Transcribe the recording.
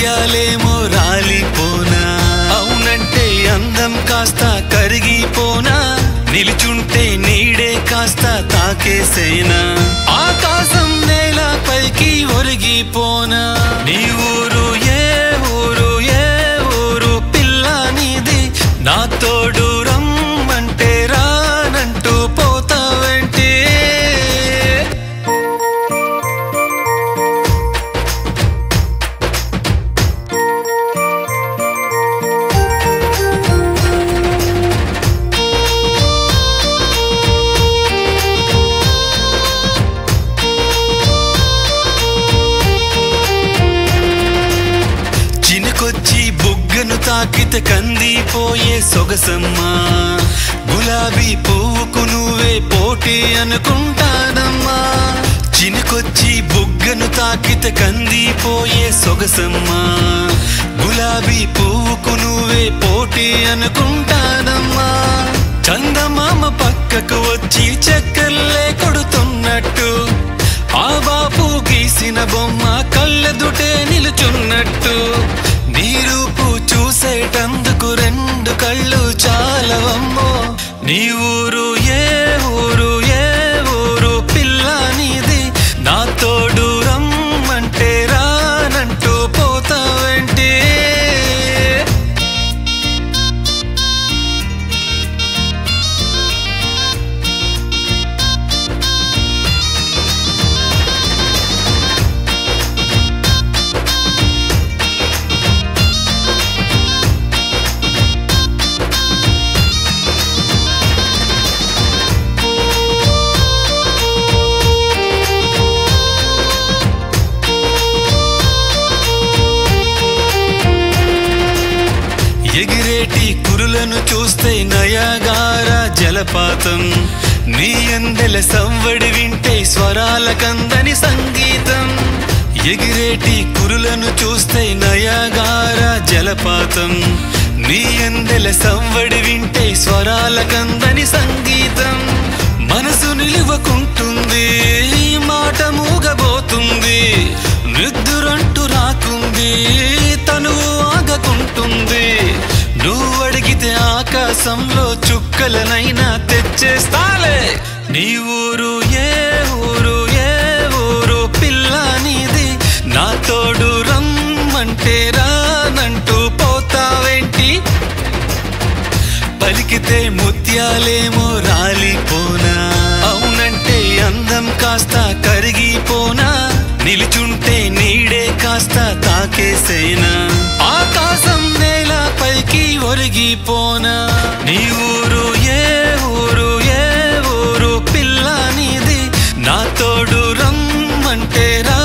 ముత్యాలేమో రాలిపోనా అవునంటే అందం కాస్త కరిగిపోనా నిలుచుంటే నీడే కాస్త తాకేసేనా ఆకాశం నేల పైకి ఒరిగిపోనా నీ ఊరు ఏ ఊరు ఏ ఊరు పిల్ల నీది నా తోడు రమ్మంటే రానంటూ పోతావేంటి చినుకొచ్చి బుగ్గను తాకితే కందిపోయే సొగసమ్మా గులాబీ పువ్వుకు నువ్వే పోటీ అనుకుంటానమ్మా చినుకొచ్చి బుగ్గను తాకితే కందిపోయే సొగసమ్మా గులాబీ పువ్వుకు నువ్వే పోటీ అనుకుంటానమ్మా చందమామ పక్కకు వచ్చి చక్కర్లే కొడుతున్నట్టు ఆ బాపు గీసిన బొమ్మ కళ్ళెదుటే నిలుచున్నట్టు నీ రూపు చూసేటందుకు రెండు కళ్ళు చాలవమ్మో నీ ఊరు ఏ ఊరు ఏ ఊరు పిల్ల నీది నా తోడు రమ్మంటే రానంటూ పోతావేంటి ఎగిరేటి కురులను చూస్తే నయగార జలపాతం నీ అందెల సవ్వడి వింటే స్వరాల కందని సంగీతం ఎగిరేటి కురులను చూస్తే నయగార జలపాతం నీ అందెల సవ్వడి వింటే స్వరాల కందని సంగీతం మనసు నిలువకుంటుంది మాట మూగబోతుంది నిద్దురంటూ రాకుంది తను ఆగకుంటుంది నువ్వు అడిగితే ఆకాశంలో చుక్కలనైనా తెచ్చేస్తాలే నీ ఊరు ఏ ఊరు ఏ ఊరు పిల్ల నీది నా తోడు రమ్మంటే రానంటూ పోతావేంటి పలికితే ముత్యాలేమో రాలిపోనా అవునంటే అందం కాస్త కరిగిపోనా నిలుచుంటే నీడే కాస్త తాకేసేనా ఆకాశం నేల పైకి ఒరిగిపోనా నీ ఊరు ఏ ఊరు ఏ ఊరు పిల్ల నీది నా తోడు రమ్మంటే రా